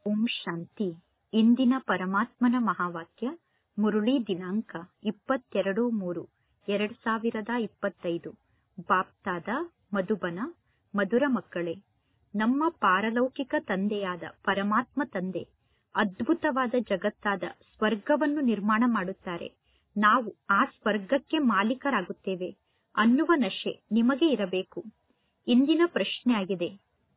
ಓಂ ಶಾಂತಿ ಇಂದಿನ ಪರಮಾತ್ಮನ ಮಹಾವಾಕ್ಯ ಮುರುಳಿ ದಿನಾಂಕ ಇಪ್ಪತ್ತೆರಡು ಮೂರು ಎರಡ್ ಸಾವಿರದ ಇಪ್ಪತ್ತೈದು ಬಾಪ್ತಾದ ಮಧುಬನ ಮಧುರ ಮಕ್ಕಳೇ ನಮ್ಮ ಪಾರಲೌಕಿಕ ತಂದೆಯಾದ ಪರಮಾತ್ಮ ತಂದೆ ಅದ್ಭುತವಾದ ಜಗತ್ತಾದ ಸ್ವರ್ಗವನ್ನು ನಿರ್ಮಾಣ ಮಾಡುತ್ತಾರೆ ನಾವು ಆ ಸ್ವರ್ಗಕ್ಕೆ ಮಾಲೀಕರಾಗುತ್ತೇವೆ ಅನ್ನುವ ನಶೆ ನಿಮಗೆ ಇರಬೇಕು ಇಂದಿನ ಪ್ರಶ್ನೆಯಾಗಿದೆ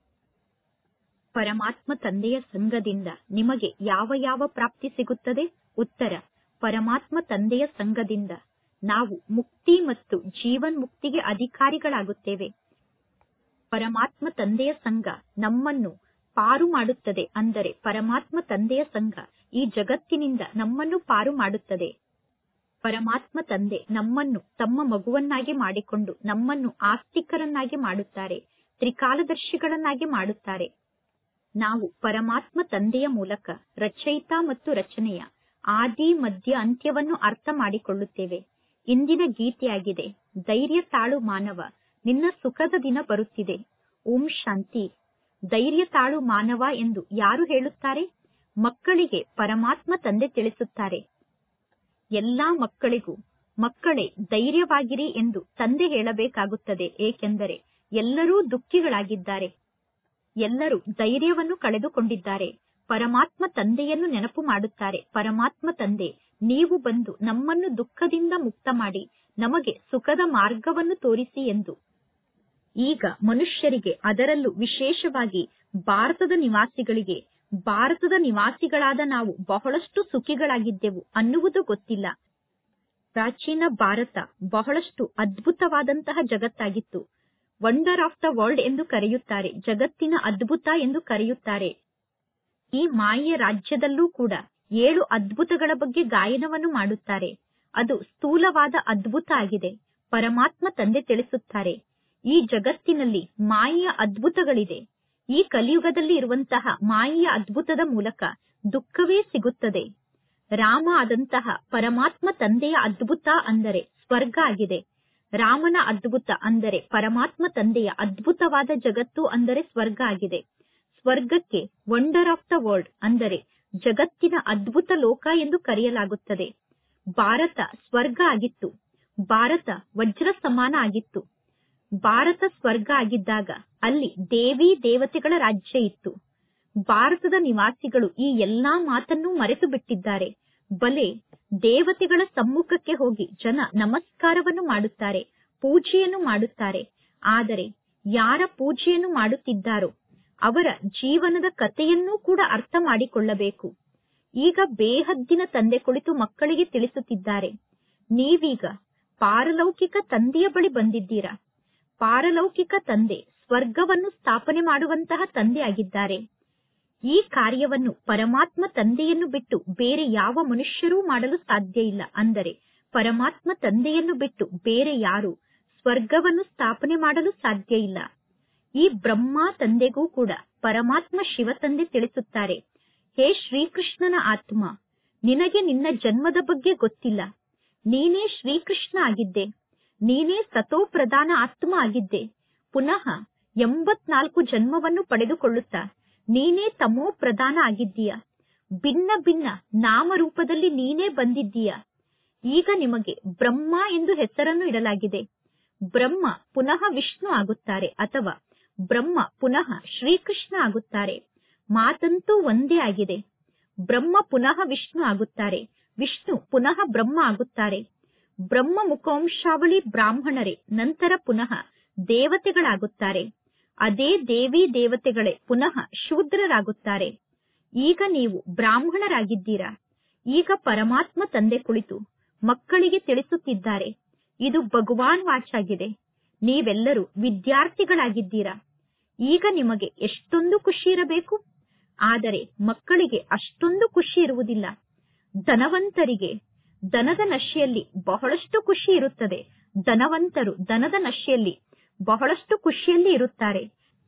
ಪರಮಾತ್ಮ ತಂದೆಯ ಸಂಘದಿಂದ ನಿಮಗೆ ಯಾವ ಯಾವ ಪ್ರಾಪ್ತಿ ಸಿಗುತ್ತದೆ ಉತ್ತರ ಪರಮಾತ್ಮ ತಂದೆಯ ಸಂಘದಿಂದ ನಾವು ಮುಕ್ತಿ ಮತ್ತು ಜೀವನ್ ಮುಕ್ತಿಗೆ ಅಧಿಕಾರಿಗಳಾಗುತ್ತೇವೆ ಪರಮಾತ್ಮ ತಂದೆಯ ಸಂಘ ನಮ್ಮನ್ನು ಪಾರು ಮಾಡುತ್ತದೆ ಅಂದರೆ ಪರಮಾತ್ಮ ತಂದೆಯ ಸಂಘ ಈ ಜಗತ್ತಿನಿಂದ ನಮ್ಮನ್ನು ಪಾರು ಮಾಡುತ್ತದೆ ಪರಮಾತ್ಮ ತಂದೆ ನಮ್ಮನ್ನು ತಮ್ಮ ಮಗುವನ್ನಾಗಿ ಮಾಡಿಕೊಂಡು ನಮ್ಮನ್ನು ಆಸ್ತಿಕರನ್ನಾಗಿ ಮಾಡುತ್ತಾರೆ ತ್ರಿಕಾಲದರ್ಶಿಗಳನ್ನಾಗಿ ಮಾಡುತ್ತಾರೆ ನಾವು ಪರಮಾತ್ಮ ತಂದೆಯ ಮೂಲಕ ರಚಯಿತ ಮತ್ತು ರಚನೆಯ ಆದಿ ಮಧ್ಯ ಅಂತ್ಯವನ್ನು ಅರ್ಥ ಮಾಡಿಕೊಳ್ಳುತ್ತೇವೆ ಇಂದಿನ ಗೀತೆಯಾಗಿದೆ ಧೈರ್ಯ ತಾಳು ಮಾನವ ನಿನ್ನ ಸುಖದ ದಿನ ಬರುತ್ತಿದೆ ಓಂ ಶಾಂತಿ ಧೈರ್ಯ ತಾಳು ಮಾನವ ಎಂದು ಯಾರು ಹೇಳುತ್ತಾರೆ ಮಕ್ಕಳಿಗೆ ಪರಮಾತ್ಮ ತಂದೆ ತಿಳಿಸುತ್ತಾರೆ ಎಲ್ಲಾ ಮಕ್ಕಳಿಗೂ ಮಕ್ಕಳೇ ಧೈರ್ಯವಾಗಿರಿ ಎಂದು ತಂದೆ ಹೇಳಬೇಕಾಗುತ್ತದೆ ಏಕೆಂದರೆ ಎಲ್ಲರೂ ದುಃಖಿಗಳಾಗಿದ್ದಾರೆ ಎಲ್ಲರೂ ಧೈರ್ಯವನ್ನು ಕಳೆದುಕೊಂಡಿದ್ದಾರೆ ಪರಮಾತ್ಮ ತಂದೆಯನ್ನು ನೆನಪು ಮಾಡುತ್ತಾರೆ ಪರಮಾತ್ಮ ತಂದೆ ನೀವು ಬಂದು ನಮ್ಮನ್ನು ದುಃಖದಿಂದ ಮುಕ್ತ ಮಾಡಿ ನಮಗೆ ಸುಖದ ಮಾರ್ಗವನ್ನು ತೋರಿಸಿ ಎಂದು ಈಗ ಮನುಷ್ಯರಿಗೆ ಅದರಲ್ಲೂ ವಿಶೇಷವಾಗಿ ಭಾರತದ ನಿವಾಸಿಗಳಿಗೆ ಭಾರತದ ನಿವಾಸಿಗಳಾದ ನಾವು ಬಹಳಷ್ಟು ಸುಖಿಗಳಾಗಿದ್ದೆವು ಅನ್ನುವುದು ಗೊತ್ತಿಲ್ಲ ಪ್ರಾಚೀನ ಭಾರತ ಬಹಳಷ್ಟು ಅದ್ಭುತವಾದಂತಹ ಜಗತ್ತಾಗಿತ್ತು ವಂಡರ್ ಆಫ್ ದ ವರ್ಲ್ಡ್ ಎಂದು ಕರೆಯುತ್ತಾರೆ ಜಗತ್ತಿನ ಅದ್ಭುತ ಎಂದು ಕರೆಯುತ್ತಾರೆ ಈ ಮಾಯೆಯ ರಾಜ್ಯದಲ್ಲೂ ಕೂಡ ಏಳು ಅದ್ಭುತಗಳ ಬಗ್ಗೆ ಗಾಯನವನ್ನು ಮಾಡುತ್ತಾರೆ ಅದು ಸ್ಥೂಲವಾದ ಅದ್ಭುತ ಆಗಿದೆ ಪರಮಾತ್ಮ ತಂದೆ ತಿಳಿಸುತ್ತಾರೆ ಈ ಜಗತ್ತಿನಲ್ಲಿ ಮಾಯೆಯ ಅದ್ಭುತಗಳಿದೆ ಈ ಕಲಿಯುಗದಲ್ಲಿ ಇರುವಂತಹ ಮಾಯೆಯ ಅದ್ಭುತದ ಮೂಲಕ ದುಃಖವೇ ಸಿಗುತ್ತದೆ ರಾಮ ಆದಂತಹ ಪರಮಾತ್ಮ ತಂದೆಯ ಅದ್ಭುತ ಅಂದರೆ ಸ್ವರ್ಗ ಆಗಿದೆ ರಾಮನ ಅದ್ಭುತ ಅಂದರೆ ಪರಮಾತ್ಮ ತಂದೆಯ ಅದ್ಭುತವಾದ ಜಗತ್ತು ಅಂದರೆ ಸ್ವರ್ಗ ಆಗಿದೆ ಸ್ವರ್ಗಕ್ಕೆ ವಂಡರ್ ಆಫ್ ದ ವರ್ಲ್ಡ್ ಅಂದರೆ ಜಗತ್ತಿನ ಅದ್ಭುತ ಲೋಕ ಎಂದು ಕರೆಯಲಾಗುತ್ತದೆ ಭಾರತ ಸ್ವರ್ಗ ಆಗಿತ್ತು ಭಾರತ ವಜ್ರ ಸಮಾನ ಆಗಿತ್ತು ಭಾರತ ಸ್ವರ್ಗ ಆಗಿದ್ದಾಗ ಅಲ್ಲಿ ದೇವಿ ದೇವತೆಗಳ ರಾಜ್ಯ ಇತ್ತು ಭಾರತದ ನಿವಾಸಿಗಳು ಈ ಎಲ್ಲಾ ಮಾತನ್ನು ಮರೆತು ಬಿಟ್ಟಿದ್ದಾರೆ ಬಲೆ ದೇವತೆಗಳ ಸಮ್ಮುಖಕ್ಕೆ ಹೋಗಿ ಜನ ನಮಸ್ಕಾರವನ್ನು ಮಾಡುತ್ತಾರೆ ಪೂಜೆಯನ್ನು ಮಾಡುತ್ತಾರೆ ಆದರೆ ಯಾರ ಪೂಜೆಯನ್ನು ಮಾಡುತ್ತಿದ್ದಾರೋ ಅವರ ಜೀವನದ ಕಥೆಯನ್ನೂ ಕೂಡ ಅರ್ಥ ಮಾಡಿಕೊಳ್ಳಬೇಕು ಈಗ ಬೇಹದ್ದಿನ ತಂದೆ ಕುಳಿತು ಮಕ್ಕಳಿಗೆ ತಿಳಿಸುತ್ತಿದ್ದಾರೆ ನೀವೀಗ ಪಾರಲೌಕಿಕ ತಂದೆಯ ಬಳಿ ಬಂದಿದ್ದೀರಾ ಪಾರಲೌಕಿಕ ತಂದೆ ಸ್ವರ್ಗವನ್ನು ಸ್ಥಾಪನೆ ಮಾಡುವಂತಹ ತಂದೆ ಆಗಿದ್ದಾರೆ ಈ ಕಾರ್ಯವನ್ನು ಪರಮಾತ್ಮ ತಂದೆಯನ್ನು ಬಿಟ್ಟು ಬೇರೆ ಯಾವ ಮನುಷ್ಯರೂ ಮಾಡಲು ಸಾಧ್ಯ ಇಲ್ಲ ಅಂದರೆ ಪರಮಾತ್ಮ ತಂದೆಯನ್ನು ಬಿಟ್ಟು ಬೇರೆ ಯಾರು ಸ್ವರ್ಗವನ್ನು ಸ್ಥಾಪನೆ ಮಾಡಲು ಸಾಧ್ಯ ಇಲ್ಲ ಈ ಬ್ರಹ್ಮ ತಂದೆಗೂ ಕೂಡ ಪರಮಾತ್ಮ ಶಿವ ತಂದೆ ತಿಳಿಸುತ್ತಾರೆ ಹೇ ಶ್ರೀಕೃಷ್ಣನ ಆತ್ಮ ನಿನಗೆ ನಿನ್ನ ಜನ್ಮದ ಬಗ್ಗೆ ಗೊತ್ತಿಲ್ಲ ನೀನೇ ಶ್ರೀಕೃಷ್ಣ ಆಗಿದ್ದೆ ನೀನೇ ಸತೋ ಪ್ರಧಾನ ಆತ್ಮ ಆಗಿದ್ದೆ ಪುನಃ ಎಂಬತ್ನಾಲ್ಕು ಜನ್ಮವನ್ನು ಪಡೆದುಕೊಳ್ಳುತ್ತಾ ನೀನೇ ತಮೋ ಪ್ರಧಾನ ಆಗಿದ್ದೀಯ ಭಿನ್ನ ಭಿನ್ನ ನಾಮರೂಪದಲ್ಲಿ ನೀನೇ ಬಂದಿದ್ದೀಯ ಈಗ ನಿಮಗೆ ಬ್ರಹ್ಮ ಎಂದು ಹೆಸರನ್ನು ಇಡಲಾಗಿದೆ ಬ್ರಹ್ಮ ಪುನಃ ವಿಷ್ಣು ಆಗುತ್ತಾರೆ ಅಥವಾ ಬ್ರಹ್ಮ ಪುನಃ ಶ್ರೀಕೃಷ್ಣ ಆಗುತ್ತಾರೆ ಮಾತಂತೂ ಒಂದೇ ಆಗಿದೆ ಬ್ರಹ್ಮ ಪುನಃ ವಿಷ್ಣು ಆಗುತ್ತಾರೆ ವಿಷ್ಣು ಪುನಃ ಬ್ರಹ್ಮ ಆಗುತ್ತಾರೆ ಬ್ರಹ್ಮ ಮುಖವಂಶಾವಳಿ ಬ್ರಾಹ್ಮಣರೇ ನಂತರ ಪುನಃ ದೇವತೆಗಳಾಗುತ್ತಾರೆ ಅದೇ ದೇವಿ ದೇವತೆಗಳೇ ಪುನಃ ಶೂದ್ರರಾಗುತ್ತಾರೆ ಈಗ ನೀವು ಬ್ರಾಹ್ಮಣರಾಗಿದ್ದೀರಾ ಈಗ ಪರಮಾತ್ಮ ತಂದೆ ಕುಳಿತು ಮಕ್ಕಳಿಗೆ ತಿಳಿಸುತ್ತಿದ್ದಾರೆ ಇದು ಭಗವಾನ್ ವಾಚಾಗಿದೆ ನೀವೆಲ್ಲರೂ ವಿದ್ಯಾರ್ಥಿಗಳಾಗಿದ್ದೀರಾ ಈಗ ನಿಮಗೆ ಎಷ್ಟೊಂದು ಖುಷಿ ಇರಬೇಕು ಆದರೆ ಮಕ್ಕಳಿಗೆ ಅಷ್ಟೊಂದು ಖುಷಿ ಇರುವುದಿಲ್ಲ ಧನವಂತರಿಗೆ ದನದ ನಶೆಯಲ್ಲಿ ಬಹಳಷ್ಟು ಖುಷಿ ಇರುತ್ತದೆ ಧನವಂತರು ದನದ ನಶೆಯಲ್ಲಿ ಬಹಳಷ್ಟು ಖುಷಿಯಲ್ಲಿ ಇರುತ್ತಾರೆ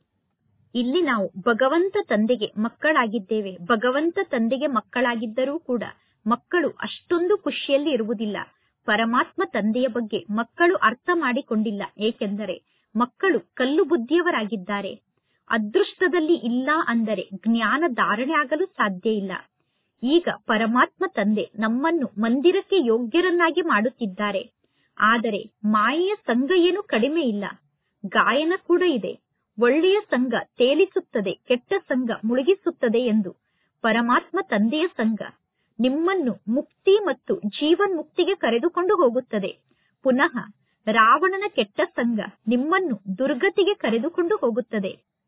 ಇಲ್ಲಿ ನಾವು ಭಗವಂತ ತಂದೆಗೆ ಮಕ್ಕಳಾಗಿದ್ದೇವೆ ಭಗವಂತ ತಂದೆಗೆ ಮಕ್ಕಳಾಗಿದ್ದರೂ ಕೂಡ ಮಕ್ಕಳು ಅಷ್ಟೊಂದು ಖುಷಿಯಲ್ಲಿ ಇರುವುದಿಲ್ಲ ಪರಮಾತ್ಮ ತಂದೆಯ ಬಗ್ಗೆ ಮಕ್ಕಳು ಅರ್ಥ ಮಾಡಿಕೊಂಡಿಲ್ಲ ಏಕೆಂದರೆ ಮಕ್ಕಳು ಕಲ್ಲು ಬುದ್ಧಿಯವರಾಗಿದ್ದಾರೆ ಅದೃಷ್ಟದಲ್ಲಿ ಇಲ್ಲ ಅಂದರೆ ಜ್ಞಾನ ಧಾರಣೆ ಆಗಲು ಸಾಧ್ಯ ಇಲ್ಲ ಈಗ ಪರಮಾತ್ಮ ತಂದೆ ನಮ್ಮನ್ನು ಮಂದಿರಕ್ಕೆ ಯೋಗ್ಯರನ್ನಾಗಿ ಮಾಡುತ್ತಿದ್ದಾರೆ ಆದರೆ ಮಾಯೆಯ ಸಂಘ ಏನು ಕಡಿಮೆ ಇಲ್ಲ ಗಾಯನ ಕೂಡ ಇದೆ ಒಳ್ಳೆಯ ಸಂಘ ತೇಲಿಸುತ್ತದೆ ಕೆಟ್ಟ ಸಂಘ ಮುಳುಗಿಸುತ್ತದೆ ಎಂದು ಪರಮಾತ್ಮ ತಂದೆಯ ಸಂಘ ನಿಮ್ಮನ್ನು ಮುಕ್ತಿ ಮತ್ತು ಜೀವನ್ ಮುಕ್ತಿಗೆ ಕರೆದುಕೊಂಡು ಹೋಗುತ್ತದೆ ಪುನಃ ರಾವಣನ ಕೆಟ್ಟ ಸಂಘ ನಿಮ್ಮನ್ನು ದುರ್ಗತಿಗೆ ಕರೆದುಕೊಂಡು ಹೋಗುತ್ತದೆ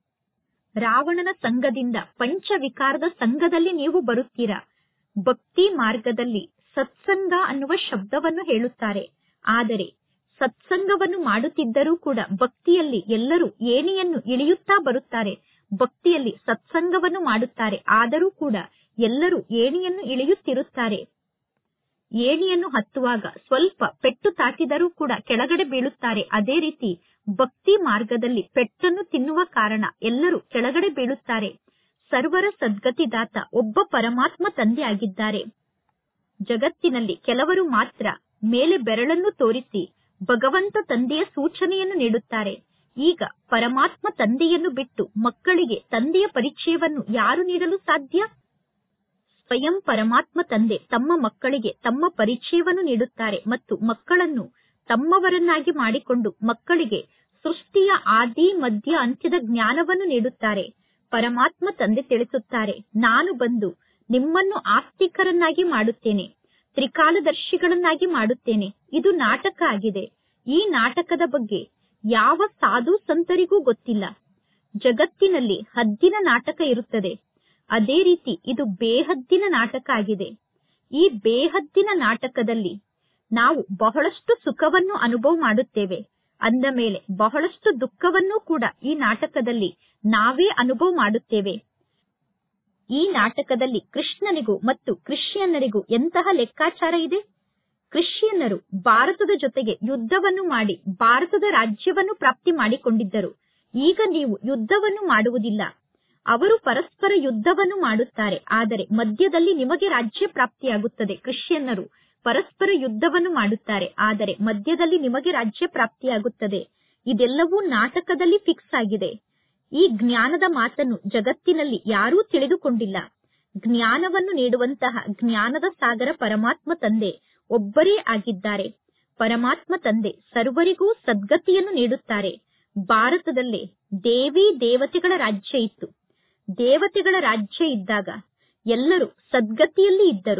ರಾವಣನ ಸಂಘದಿಂದ ಪಂಚವಿಕಾರದ ಸಂಘದಲ್ಲಿ ನೀವು ಬರುತ್ತೀರಾ ಭಕ್ತಿ ಮಾರ್ಗದಲ್ಲಿ ಸತ್ಸಂಗ ಅನ್ನುವ ಶಬ್ದವನ್ನು ಹೇಳುತ್ತಾರೆ ಆದರೆ ಸತ್ಸಂಗವನ್ನು ಮಾಡುತ್ತಿದ್ದರೂ ಕೂಡ ಭಕ್ತಿಯಲ್ಲಿ ಎಲ್ಲರೂ ಏಣಿಯನ್ನು ಇಳಿಯುತ್ತಾ ಬರುತ್ತಾರೆ ಭಕ್ತಿಯಲ್ಲಿ ಸತ್ಸಂಗವನ್ನು ಮಾಡುತ್ತಾರೆ ಆದರೂ ಕೂಡ ಎಲ್ಲರೂ ಏಣಿಯನ್ನು ಇಳಿಯುತ್ತಿರುತ್ತಾರೆ ಏಣಿಯನ್ನು ಹತ್ತುವಾಗ ಸ್ವಲ್ಪ ಪೆಟ್ಟು ತಾಕಿದರೂ ಕೂಡ ಕೆಳಗಡೆ ಬೀಳುತ್ತಾರೆ ಅದೇ ರೀತಿ ಭಕ್ತಿ ಮಾರ್ಗದಲ್ಲಿ ಪೆಟ್ಟನ್ನು ತಿನ್ನುವ ಕಾರಣ ಎಲ್ಲರೂ ಕೆಳಗಡೆ ಬೀಳುತ್ತಾರೆ ಸರ್ವರ ಸದ್ಗತಿದಾತ ಒಬ್ಬ ಪರಮಾತ್ಮ ತಂದೆ ಆಗಿದ್ದಾರೆ ಜಗತ್ತಿನಲ್ಲಿ ಕೆಲವರು ಮಾತ್ರ ಮೇಲೆ ಬೆರಳನ್ನು ತೋರಿಸಿ ಭಗವಂತ ತಂದೆಯ ಸೂಚನೆಯನ್ನು ನೀಡುತ್ತಾರೆ ಈಗ ಪರಮಾತ್ಮ ತಂದೆಯನ್ನು ಬಿಟ್ಟು ಮಕ್ಕಳಿಗೆ ತಂದೆಯ ಪರಿಚಯವನ್ನು ಯಾರು ನೀಡಲು ಸಾಧ್ಯ ಸ್ವಯಂ ಪರಮಾತ್ಮ ತಂದೆ ತಮ್ಮ ಮಕ್ಕಳಿಗೆ ತಮ್ಮ ಪರಿಚಯವನ್ನು ನೀಡುತ್ತಾರೆ ಮತ್ತು ಮಕ್ಕಳನ್ನು ತಮ್ಮವರನ್ನಾಗಿ ಮಾಡಿಕೊಂಡು ಮಕ್ಕಳಿಗೆ ಸೃಷ್ಟಿಯ ಆದಿ ಮಧ್ಯ ಅಂತ್ಯದ ಜ್ಞಾನವನ್ನು ನೀಡುತ್ತಾರೆ ಪರಮಾತ್ಮ ತಂದೆ ತಿಳಿಸುತ್ತಾರೆ ನಾನು ಬಂದು ನಿಮ್ಮನ್ನು ಆಸ್ತಿಕರನ್ನಾಗಿ ಮಾಡುತ್ತೇನೆ ತ್ರಿಕಾಲದರ್ಶಿಗಳನ್ನಾಗಿ ಮಾಡುತ್ತೇನೆ ಇದು ನಾಟಕ ಆಗಿದೆ ಈ ನಾಟಕದ ಬಗ್ಗೆ ಯಾವ ಸಾಧು ಸಂತರಿಗೂ ಗೊತ್ತಿಲ್ಲ ಜಗತ್ತಿನಲ್ಲಿ ಹದ್ದಿನ ನಾಟಕ ಇರುತ್ತದೆ ಅದೇ ರೀತಿ ಇದು ಬೇಹದ್ದಿನ ನಾಟಕ ಆಗಿದೆ ಈ ಬೇಹದ್ದಿನ ನಾಟಕದಲ್ಲಿ ನಾವು ಬಹಳಷ್ಟು ಸುಖವನ್ನು ಅನುಭವ ಮಾಡುತ್ತೇವೆ ಅಂದ ಮೇಲೆ ಬಹಳಷ್ಟು ದುಃಖವನ್ನೂ ಕೂಡ ಈ ನಾಟಕದಲ್ಲಿ ನಾವೇ ಅನುಭವ ಮಾಡುತ್ತೇವೆ ಈ ನಾಟಕದಲ್ಲಿ ಕೃಷ್ಣನಿಗೂ ಮತ್ತು ಕ್ರಿಶ್ಚಿಯನ್ನರಿಗೂ ಎಂತಹ ಲೆಕ್ಕಾಚಾರ ಇದೆ ಕ್ರಿಶ್ಚಿಯನ್ನರು ಭಾರತದ ಜೊತೆಗೆ ಯುದ್ಧವನ್ನು ಮಾಡಿ ಭಾರತದ ರಾಜ್ಯವನ್ನು ಪ್ರಾಪ್ತಿ ಮಾಡಿಕೊಂಡಿದ್ದರು ಈಗ ನೀವು ಯುದ್ಧವನ್ನು ಮಾಡುವುದಿಲ್ಲ ಅವರು ಪರಸ್ಪರ ಯುದ್ಧವನ್ನು ಮಾಡುತ್ತಾರೆ ಆದರೆ ಮಧ್ಯದಲ್ಲಿ ನಿಮಗೆ ರಾಜ್ಯ ಪ್ರಾಪ್ತಿಯಾಗುತ್ತದೆ ಕ್ರಿಶ್ಚಿಯನ್ನರು ಪರಸ್ಪರ ಯುದ್ಧವನ್ನು ಮಾಡುತ್ತಾರೆ ಆದರೆ ಮಧ್ಯದಲ್ಲಿ ನಿಮಗೆ ರಾಜ್ಯ ಪ್ರಾಪ್ತಿಯಾಗುತ್ತದೆ ಇದೆಲ್ಲವೂ ನಾಟಕದಲ್ಲಿ ಫಿಕ್ಸ್ ಆಗಿದೆ ಈ ಜ್ಞಾನದ ಮಾತನ್ನು ಜಗತ್ತಿನಲ್ಲಿ ಯಾರೂ ತಿಳಿದುಕೊಂಡಿಲ್ಲ ಜ್ಞಾನವನ್ನು ನೀಡುವಂತಹ ಜ್ಞಾನದ ಸಾಗರ ಪರಮಾತ್ಮ ತಂದೆ ಒಬ್ಬರೇ ಆಗಿದ್ದಾರೆ ಪರಮಾತ್ಮ ತಂದೆ ಸರ್ವರಿಗೂ ಸದ್ಗತಿಯನ್ನು ನೀಡುತ್ತಾರೆ ಭಾರತದಲ್ಲಿ ದೇವಿ ದೇವತೆಗಳ ರಾಜ್ಯ ಇತ್ತು ದೇವತೆಗಳ ರಾಜ್ಯ ಇದ್ದಾಗ ಎಲ್ಲರೂ ಸದ್ಗತಿಯಲ್ಲಿ ಇದ್ದರು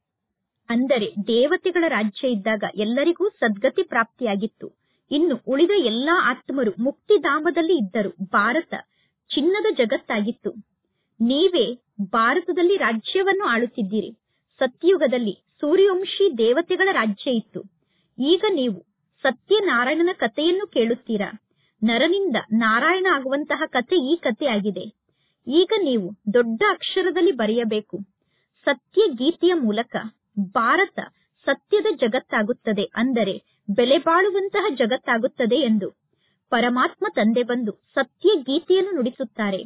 ಅಂದರೆ ದೇವತೆಗಳ ರಾಜ್ಯ ಇದ್ದಾಗ ಎಲ್ಲರಿಗೂ ಸದ್ಗತಿ ಪ್ರಾಪ್ತಿಯಾಗಿತ್ತು ಇನ್ನು ಉಳಿದ ಎಲ್ಲಾ ಆತ್ಮರು ಮುಕ್ತಿಧಾಮದಲ್ಲಿ ಇದ್ದರು ಭಾರತ ಚಿನ್ನದ ಜಗತ್ತಾಗಿತ್ತು ನೀವೇ ಭಾರತದಲ್ಲಿ ರಾಜ್ಯವನ್ನು ಆಳುತ್ತಿದ್ದೀರಿ ಸತ್ಯುಗದಲ್ಲಿ ಸೂರ್ಯವಂಶಿ ದೇವತೆಗಳ ರಾಜ್ಯ ಇತ್ತು ಈಗ ನೀವು ಸತ್ಯನಾರಾಯಣನ ಕಥೆಯನ್ನು ಕೇಳುತ್ತೀರಾ ನರನಿಂದ ನಾರಾಯಣ ಆಗುವಂತಹ ಕಥೆ ಈ ಕಥೆ ಆಗಿದೆ ಈಗ ನೀವು ದೊಡ್ಡ ಅಕ್ಷರದಲ್ಲಿ ಬರೆಯಬೇಕು ಸತ್ಯ ಗೀತೆಯ ಮೂಲಕ ಭಾರತ ಸತ್ಯದ ಜಗತ್ತಾಗುತ್ತದೆ ಅಂದರೆ ಬೆಲೆ ಬಾಳುವಂತಹ ಜಗತ್ತಾಗುತ್ತದೆ ಎಂದು ಪರಮಾತ್ಮ ತಂದೆ ಬಂದು ಸತ್ಯ ಗೀತೆಯನ್ನು ನುಡಿಸುತ್ತಾರೆ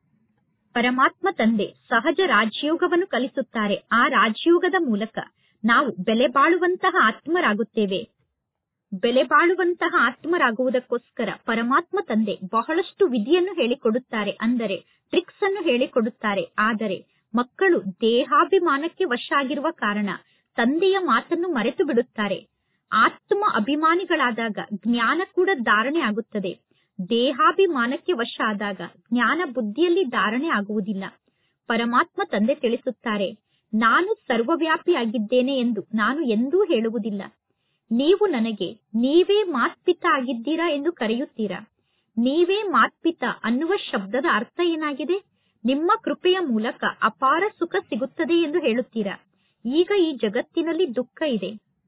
ಪರಮಾತ್ಮ ತಂದೆ ಸಹಜ ರಾಜಯೋಗವನ್ನು ಕಲಿಸುತ್ತಾರೆ ಆ ರಾಜಯೋಗದ ಮೂಲಕ ನಾವು ಬೆಲೆ ಬಾಳುವಂತಹ ಆತ್ಮರಾಗುತ್ತೇವೆ ಬೆಲೆ ಬಾಳುವಂತಹ ಆತ್ಮರಾಗುವುದಕ್ಕೋಸ್ಕರ ಪರಮಾತ್ಮ ತಂದೆ ಬಹಳಷ್ಟು ವಿಧಿಯನ್ನು ಹೇಳಿಕೊಡುತ್ತಾರೆ ಅಂದರೆ ಟ್ರಿಕ್ಸ್ ಅನ್ನು ಹೇಳಿಕೊಡುತ್ತಾರೆ ಆದರೆ ಮಕ್ಕಳು ದೇಹಾಭಿಮಾನಕ್ಕೆ ವಶ ಆಗಿರುವ ಕಾರಣ ತಂದೆಯ ಮಾತನ್ನು ಮರೆತು ಬಿಡುತ್ತಾರೆ ಆತ್ಮ ಅಭಿಮಾನಿಗಳಾದಾಗ ಜ್ಞಾನ ಕೂಡ ಧಾರಣೆ ಆಗುತ್ತದೆ ದೇಹಾಭಿಮಾನಕ್ಕೆ ವಶ ಆದಾಗ ಜ್ಞಾನ ಬುದ್ಧಿಯಲ್ಲಿ ಧಾರಣೆ ಆಗುವುದಿಲ್ಲ ಪರಮಾತ್ಮ ತಂದೆ ತಿಳಿಸುತ್ತಾರೆ ನಾನು ಸರ್ವವ್ಯಾಪಿಯಾಗಿದ್ದೇನೆ ಎಂದು ನಾನು ಎಂದೂ ಹೇಳುವುದಿಲ್ಲ ನೀವು ನನಗೆ ನೀವೇ ಮಾತ್ಪಿತ ಆಗಿದ್ದೀರಾ ಎಂದು ಕರೆಯುತ್ತೀರಾ ನೀವೇ ಮಾತ್ಪಿತ ಅನ್ನುವ ಶಬ್ದದ ಅರ್ಥ ಏನಾಗಿದೆ ನಿಮ್ಮ ಕೃಪೆಯ ಮೂಲಕ ಅಪಾರ ಸುಖ ಸಿಗುತ್ತದೆ ಎಂದು ಹೇಳುತ್ತೀರಾ ಈಗ ಈ ಜಗತ್ತಿನಲ್ಲಿ ದುಃಖ ಇದೆ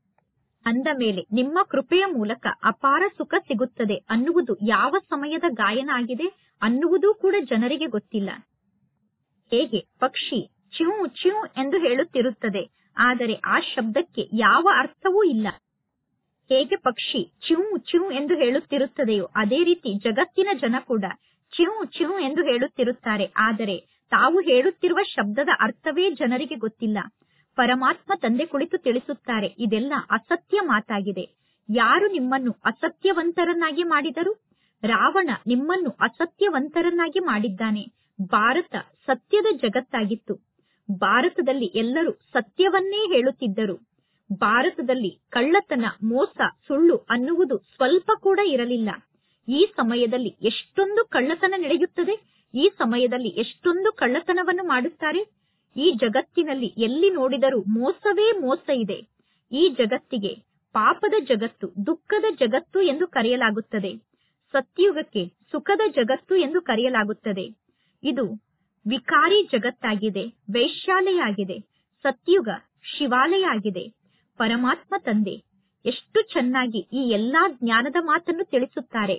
ಅಂದ ಮೇಲೆ ನಿಮ್ಮ ಕೃಪೆಯ ಮೂಲಕ ಅಪಾರ ಸುಖ ಸಿಗುತ್ತದೆ ಅನ್ನುವುದು ಯಾವ ಸಮಯದ ಗಾಯನ ಆಗಿದೆ ಅನ್ನುವುದೂ ಕೂಡ ಜನರಿಗೆ ಗೊತ್ತಿಲ್ಲ ಹೇಗೆ ಪಕ್ಷಿ ಚ್ಯೂ ಚ್ಯೂ ಎಂದು ಹೇಳುತ್ತಿರುತ್ತದೆ ಆದರೆ ಆ ಶಬ್ದಕ್ಕೆ ಯಾವ ಅರ್ಥವೂ ಇಲ್ಲ ಹೇಗೆ ಪಕ್ಷಿ ಚ್ಯೂ ಚ್ಯೂ ಎಂದು ಹೇಳುತ್ತಿರುತ್ತದೆಯೋ ಅದೇ ರೀತಿ ಜಗತ್ತಿನ ಜನ ಕೂಡ ಚ್ಯೂ ಚ್ಯೂ ಎಂದು ಹೇಳುತ್ತಿರುತ್ತಾರೆ ಆದರೆ ತಾವು ಹೇಳುತ್ತಿರುವ ಶಬ್ದದ ಅರ್ಥವೇ ಜನರಿಗೆ ಗೊತ್ತಿಲ್ಲ ಪರಮಾತ್ಮ ತಂದೆ ಕುಳಿತು ತಿಳಿಸುತ್ತಾರೆ ಇದೆಲ್ಲ ಅಸತ್ಯ ಮಾತಾಗಿದೆ ಯಾರು ನಿಮ್ಮನ್ನು ಅಸತ್ಯವಂತರನ್ನಾಗಿ ಮಾಡಿದರು ರಾವಣ ನಿಮ್ಮನ್ನು ಅಸತ್ಯವಂತರನ್ನಾಗಿ ಮಾಡಿದ್ದಾನೆ ಭಾರತ ಸತ್ಯದ ಜಗತ್ತಾಗಿತ್ತು ಭಾರತದಲ್ಲಿ ಎಲ್ಲರೂ ಸತ್ಯವನ್ನೇ ಹೇಳುತ್ತಿದ್ದರು ಭಾರತದಲ್ಲಿ ಕಳ್ಳತನ ಮೋಸ ಸುಳ್ಳು ಅನ್ನುವುದು ಸ್ವಲ್ಪ ಕೂಡ ಇರಲಿಲ್ಲ ಈ ಸಮಯದಲ್ಲಿ ಎಷ್ಟೊಂದು ಕಳ್ಳತನ ನಡೆಯುತ್ತದೆ ಈ ಸಮಯದಲ್ಲಿ ಎಷ್ಟೊಂದು ಕಳ್ಳತನವನ್ನು ಮಾಡುತ್ತಾರೆ ಈ ಜಗತ್ತಿನಲ್ಲಿ ಎಲ್ಲಿ ನೋಡಿದರೂ ಮೋಸವೇ ಮೋಸ ಇದೆ ಈ ಜಗತ್ತಿಗೆ ಪಾಪದ ಜಗತ್ತು ದುಃಖದ ಜಗತ್ತು ಎಂದು ಕರೆಯಲಾಗುತ್ತದೆ ಸತ್ಯುಗಕ್ಕೆ ಸುಖದ ಜಗತ್ತು ಎಂದು ಕರೆಯಲಾಗುತ್ತದೆ ಇದು ವಿಕಾರಿ ಜಗತ್ತಾಗಿದೆ ವೈಶ್ಯಾಲಯ ಆಗಿದೆ ಸತ್ಯುಗ ಶಿವಾಲಯ ಆಗಿದೆ ಪರಮಾತ್ಮ ತಂದೆ ಎಷ್ಟು ಚೆನ್ನಾಗಿ ಈ ಎಲ್ಲಾ ಜ್ಞಾನದ ಮಾತನ್ನು ತಿಳಿಸುತ್ತಾರೆ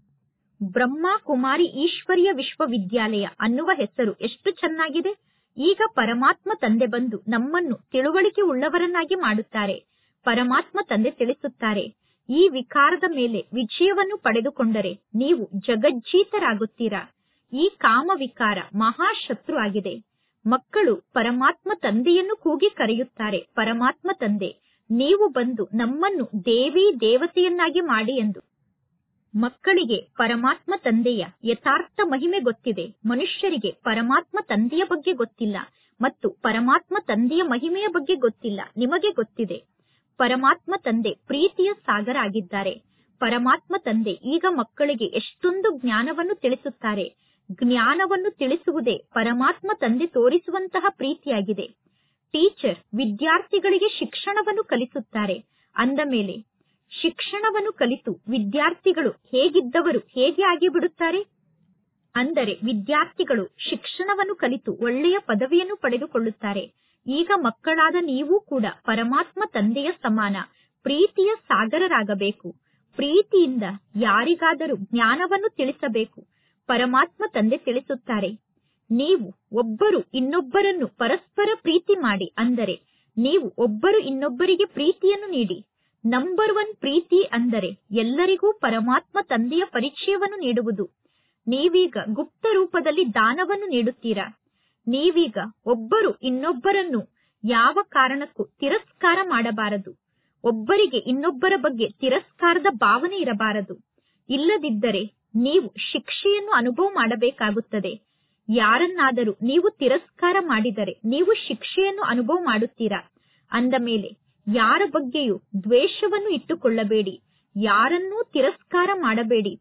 ಬ್ರಹ್ಮ ಕುಮಾರಿ ಈಶ್ವರಿಯ ವಿಶ್ವವಿದ್ಯಾಲಯ ಅನ್ನುವ ಹೆಸರು ಎಷ್ಟು ಚೆನ್ನಾಗಿದೆ ಈಗ ಪರಮಾತ್ಮ ತಂದೆ ಬಂದು ನಮ್ಮನ್ನು ತಿಳುವಳಿಕೆ ಉಳ್ಳವರನ್ನಾಗಿ ಮಾಡುತ್ತಾರೆ ಪರಮಾತ್ಮ ತಂದೆ ತಿಳಿಸುತ್ತಾರೆ ಈ ವಿಕಾರದ ಮೇಲೆ ವಿಜಯವನ್ನು ಪಡೆದುಕೊಂಡರೆ ನೀವು ಜಗಜ್ಜೀತರಾಗುತ್ತೀರಾ ಈ ಕಾಮ ವಿಕಾರ ಮಹಾಶತ್ರು ಆಗಿದೆ ಮಕ್ಕಳು ಪರಮಾತ್ಮ ತಂದೆಯನ್ನು ಕೂಗಿ ಕರೆಯುತ್ತಾರೆ ಪರಮಾತ್ಮ ತಂದೆ ನೀವು ಬಂದು ನಮ್ಮನ್ನು ದೇವಿ ದೇವತೆಯನ್ನಾಗಿ ಮಾಡಿ ಎಂದು ಮಕ್ಕಳಿಗೆ ಪರಮಾತ್ಮ ತಂದೆಯ ಯಥಾರ್ಥ ಮಹಿಮೆ ಗೊತ್ತಿದೆ ಮನುಷ್ಯರಿಗೆ ಪರಮಾತ್ಮ ತಂದೆಯ ಬಗ್ಗೆ ಗೊತ್ತಿಲ್ಲ ಮತ್ತು ಪರಮಾತ್ಮ ತಂದೆಯ ಮಹಿಮೆಯ ಬಗ್ಗೆ ಗೊತ್ತಿಲ್ಲ ನಿಮಗೆ ಗೊತ್ತಿದೆ ಪರಮಾತ್ಮ ತಂದೆ ಪ್ರೀತಿಯ ಸಾಗರ ಆಗಿದ್ದಾರೆ ಪರಮಾತ್ಮ ತಂದೆ ಈಗ ಮಕ್ಕಳಿಗೆ ಎಷ್ಟೊಂದು ಜ್ಞಾನವನ್ನು ತಿಳಿಸುತ್ತಾರೆ ಜ್ಞಾನವನ್ನು ತಿಳಿಸುವುದೇ ಪರಮಾತ್ಮ ತಂದೆ ತೋರಿಸುವಂತಹ ಪ್ರೀತಿಯಾಗಿದೆ ಟೀಚರ್ ವಿದ್ಯಾರ್ಥಿಗಳಿಗೆ ಶಿಕ್ಷಣವನ್ನು ಕಲಿಸುತ್ತಾರೆ ಅಂದ ಮೇಲೆ ಶಿಕ್ಷಣವನ್ನು ಕಲಿತು ವಿದ್ಯಾರ್ಥಿಗಳು ಹೇಗಿದ್ದವರು ಹೇಗೆ ಆಗಿಬಿಡುತ್ತಾರೆ ಅಂದರೆ ವಿದ್ಯಾರ್ಥಿಗಳು ಶಿಕ್ಷಣವನ್ನು ಕಲಿತು ಒಳ್ಳೆಯ ಪದವಿಯನ್ನು ಪಡೆದುಕೊಳ್ಳುತ್ತಾರೆ ಈಗ ಮಕ್ಕಳಾದ ನೀವು ಕೂಡ ಪರಮಾತ್ಮ ತಂದೆಯ ಸಮಾನ ಪ್ರೀತಿಯ ಸಾಗರರಾಗಬೇಕು ಪ್ರೀತಿಯಿಂದ ಯಾರಿಗಾದರೂ ಜ್ಞಾನವನ್ನು ತಿಳಿಸಬೇಕು ಪರಮಾತ್ಮ ತಂದೆ ತಿಳಿಸುತ್ತಾರೆ ನೀವು ಒಬ್ಬರು ಇನ್ನೊಬ್ಬರನ್ನು ಪರಸ್ಪರ ಪ್ರೀತಿ ಮಾಡಿ ಅಂದರೆ ನೀವು ಒಬ್ಬರು ಇನ್ನೊಬ್ಬರಿಗೆ ಪ್ರೀತಿಯನ್ನು ನೀಡಿ ನಂಬರ್ ಒನ್ ಪ್ರೀತಿ ಅಂದರೆ ಎಲ್ಲರಿಗೂ ಪರಮಾತ್ಮ ತಂದೆಯ ಪರಿಚಯವನ್ನು ನೀಡುವುದು ನೀವೀಗ ಗುಪ್ತ ರೂಪದಲ್ಲಿ ದಾನವನ್ನು ನೀಡುತ್ತೀರಾ ನೀವೀಗ ಒಬ್ಬರು ಇನ್ನೊಬ್ಬರನ್ನು ಯಾವ ಕಾರಣಕ್ಕೂ ತಿರಸ್ಕಾರ ಮಾಡಬಾರದು ಒಬ್ಬರಿಗೆ ಇನ್ನೊಬ್ಬರ ಬಗ್ಗೆ ತಿರಸ್ಕಾರದ ಭಾವನೆ ಇರಬಾರದು ಇಲ್ಲದಿದ್ದರೆ ನೀವು ಶಿಕ್ಷೆಯನ್ನು ಅನುಭವ ಮಾಡಬೇಕಾಗುತ್ತದೆ ಯಾರನ್ನಾದರೂ ನೀವು ತಿರಸ್ಕಾರ ಮಾಡಿದರೆ ನೀವು ಶಿಕ್ಷೆಯನ್ನು ಅನುಭವ ಮಾಡುತ್ತೀರಾ ಅಂದ ಮೇಲೆ ಯಾರ ಬಗ್ಗೆಯೂ ದ್ವೇಷವನ್ನು ಇಟ್ಟುಕೊಳ್ಳಬೇಡಿ ಯಾರನ್ನೂ ತಿರಸ್ಕಾರ ಮಾಡಬೇಡಿ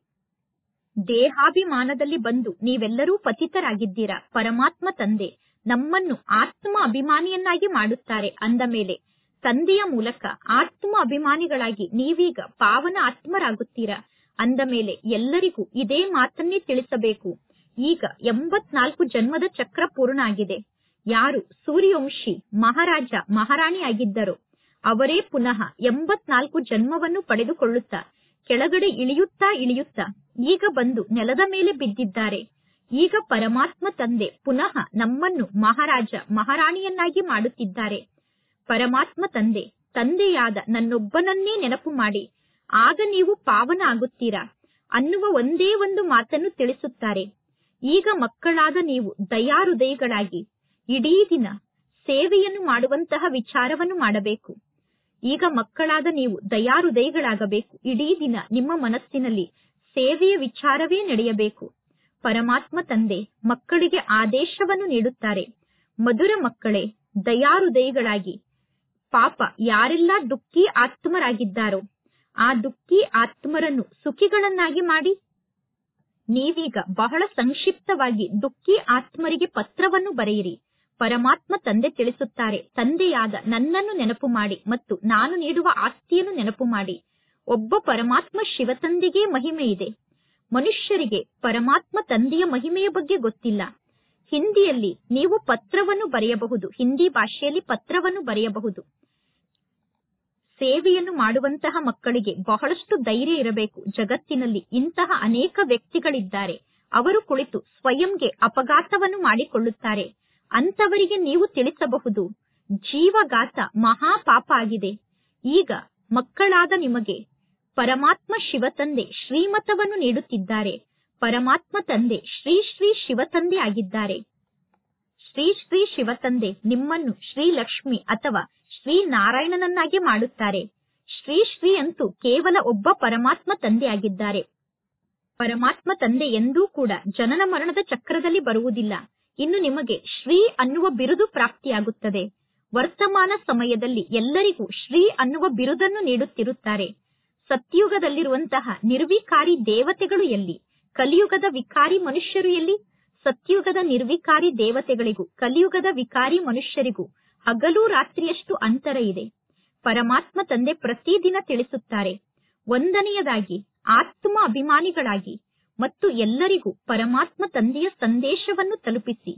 ದೇಹಾಭಿಮಾನದಲ್ಲಿ ಬಂದು ನೀವೆಲ್ಲರೂ ಪತಿತರಾಗಿದ್ದೀರಾ ಪರಮಾತ್ಮ ತಂದೆ ನಮ್ಮನ್ನು ಆತ್ಮ ಅಭಿಮಾನಿಯನ್ನಾಗಿ ಮಾಡುತ್ತಾರೆ ಅಂದ ಮೇಲೆ ತಂದೆಯ ಮೂಲಕ ಆತ್ಮ ಅಭಿಮಾನಿಗಳಾಗಿ ನೀವೀಗ ಪಾವನ ಆತ್ಮರಾಗುತ್ತೀರಾ ಅಂದ ಮೇಲೆ ಎಲ್ಲರಿಗೂ ಇದೇ ಮಾತನ್ನೇ ತಿಳಿಸಬೇಕು ಈಗ ಎಂಬತ್ನಾಲ್ಕು ಜನ್ಮದ ಚಕ್ರ ಪೂರ್ಣ ಆಗಿದೆ ಯಾರು ಸೂರ್ಯವಂಶಿ ಮಹಾರಾಜ ಮಹಾರಾಣಿ ಆಗಿದ್ದರೋ ಅವರೇ ಪುನಃ ಎಂಬತ್ನಾಲ್ಕು ಜನ್ಮವನ್ನು ಪಡೆದುಕೊಳ್ಳುತ್ತಾ ಕೆಳಗಡೆ ಇಳಿಯುತ್ತಾ ಇಳಿಯುತ್ತಾ ಈಗ ಬಂದು ನೆಲದ ಮೇಲೆ ಬಿದ್ದಿದ್ದಾರೆ ಈಗ ಪರಮಾತ್ಮ ತಂದೆ ಪುನಃ ನಮ್ಮನ್ನು ಮಹಾರಾಜ ಮಹಾರಾಣಿಯನ್ನಾಗಿ ಮಾಡುತ್ತಿದ್ದಾರೆ ಪರಮಾತ್ಮ ತಂದೆ ತಂದೆಯಾದ ನನ್ನೊಬ್ಬನನ್ನೇ ನೆನಪು ಮಾಡಿ ಆಗ ನೀವು ಪಾವನ ಆಗುತ್ತೀರಾ ಅನ್ನುವ ಒಂದೇ ಒಂದು ಮಾತನ್ನು ತಿಳಿಸುತ್ತಾರೆ ಈಗ ಮಕ್ಕಳಾದ ನೀವು ದಯಾಹೃದಯಗಳಾಗಿ ಇಡೀ ದಿನ ಸೇವೆಯನ್ನು ಮಾಡುವಂತಹ ವಿಚಾರವನ್ನು ಮಾಡಬೇಕು ಈಗ ಮಕ್ಕಳಾದ ನೀವು ದಯಾಹೃದಯಗಳಾಗಬೇಕು ಇಡೀ ದಿನ ನಿಮ್ಮ ಮನಸ್ಸಿನಲ್ಲಿ ಸೇವೆಯ ವಿಚಾರವೇ ನಡೆಯಬೇಕು ಪರಮಾತ್ಮ ತಂದೆ ಮಕ್ಕಳಿಗೆ ಆದೇಶವನ್ನು ನೀಡುತ್ತಾರೆ ಮಧುರ ಮಕ್ಕಳೇ ದಯಾಹೃದಯಗಳಾಗಿ ಪಾಪ ಯಾರೆಲ್ಲ ದುಃಖಿ ಆತ್ಮರಾಗಿದ್ದಾರೋ ಆ ದುಃಖಿ ಆತ್ಮರನ್ನು ಸುಖಿಗಳನ್ನಾಗಿ ಮಾಡಿ ನೀವೀಗ ಬಹಳ ಸಂಕ್ಷಿಪ್ತವಾಗಿ ದುಃಖಿ ಆತ್ಮರಿಗೆ ಪತ್ರವನ್ನು ಬರೆಯಿರಿ ಪರಮಾತ್ಮ ತಂದೆ ತಿಳಿಸುತ್ತಾರೆ ತಂದೆಯಾದ ನನ್ನನ್ನು ನೆನಪು ಮಾಡಿ ಮತ್ತು ನಾನು ನೀಡುವ ಆಸ್ತಿಯನ್ನು ನೆನಪು ಮಾಡಿ ಒಬ್ಬ ಪರಮಾತ್ಮ ಶಿವತಂದೆಗೆ ಮಹಿಮೆ ಇದೆ ಮನುಷ್ಯರಿಗೆ ಪರಮಾತ್ಮ ತಂದೆಯ ಮಹಿಮೆಯ ಬಗ್ಗೆ ಗೊತ್ತಿಲ್ಲ ಹಿಂದಿಯಲ್ಲಿ ನೀವು ಪತ್ರವನ್ನು ಬರೆಯಬಹುದು ಹಿಂದಿ ಭಾಷೆಯಲ್ಲಿ ಪತ್ರವನ್ನು ಬರೆಯಬಹುದು ಸೇವೆಯನ್ನು ಮಾಡುವಂತಹ ಮಕ್ಕಳಿಗೆ ಬಹಳಷ್ಟು ಧೈರ್ಯ ಇರಬೇಕು ಜಗತ್ತಿನಲ್ಲಿ ಇಂತಹ ಅನೇಕ ವ್ಯಕ್ತಿಗಳಿದ್ದಾರೆ ಅವರು ಕುಳಿತು ಸ್ವಯಂಗೆ ಅಪಘಾತವನ್ನು ಮಾಡಿಕೊಳ್ಳುತ್ತಾರೆ ಅಂತವರಿಗೆ ನೀವು ತಿಳಿಸಬಹುದು ಜೀವಘಾತ ಮಹಾಪಾಪ ಆಗಿದೆ ಈಗ ಮಕ್ಕಳಾದ ನಿಮಗೆ ಪರಮಾತ್ಮ ಶಿವತಂದೆ ಶ್ರೀಮತವನ್ನು ನೀಡುತ್ತಿದ್ದಾರೆ ಪರಮಾತ್ಮ ತಂದೆ ಶ್ರೀ ಶ್ರೀ ಶಿವತಂದೆ ಆಗಿದ್ದಾರೆ ಶ್ರೀ ಶ್ರೀ ಶಿವತಂದೆ ನಿಮ್ಮನ್ನು ಶ್ರೀ ಲಕ್ಷ್ಮಿ ಅಥವಾ ಶ್ರೀ ನಾರಾಯಣನನ್ನಾಗಿ ಮಾಡುತ್ತಾರೆ ಶ್ರೀ ಶ್ರೀ ಅಂತೂ ಕೇವಲ ಒಬ್ಬ ಪರಮಾತ್ಮ ತಂದೆ ಆಗಿದ್ದಾರೆ ಪರಮಾತ್ಮ ತಂದೆ ಎಂದೂ ಕೂಡ ಜನನ ಮರಣದ ಚಕ್ರದಲ್ಲಿ ಬರುವುದಿಲ್ಲ ಇನ್ನು ನಿಮಗೆ ಶ್ರೀ ಅನ್ನುವ ಬಿರುದು ಪ್ರಾಪ್ತಿಯಾಗುತ್ತದೆ ವರ್ತಮಾನ ಸಮಯದಲ್ಲಿ ಎಲ್ಲರಿಗೂ ಶ್ರೀ ಅನ್ನುವ ಬಿರುದನ್ನು ನೀಡುತ್ತಿರುತ್ತಾರೆ ಸತ್ಯುಗದಲ್ಲಿರುವಂತಹ ನಿರ್ವಿಕಾರಿ ದೇವತೆಗಳು ಎಲ್ಲಿ ಕಲಿಯುಗದ ವಿಕಾರಿ ಮನುಷ್ಯರು ಎಲ್ಲಿ ಸತ್ಯುಗದ ನಿರ್ವಿಕಾರಿ ದೇವತೆಗಳಿಗೂ ಕಲಿಯುಗದ ವಿಕಾರಿ ಮನುಷ್ಯರಿಗೂ ಹಗಲು ರಾತ್ರಿಯಷ್ಟು ಅಂತರ ಇದೆ ಪರಮಾತ್ಮ ತಂದೆ ಪ್ರತಿದಿನ ತಿಳಿಸುತ್ತಾರೆ ಒಂದನೆಯದಾಗಿ ಆತ್ಮ ಅಭಿಮಾನಿಗಳಾಗಿ ಮತ್ತು ಎಲ್ಲರಿಗೂ ಪರಮಾತ್ಮ ತಂದೆಯ ಸಂದೇಶವನ್ನು ತಲುಪಿಸಿ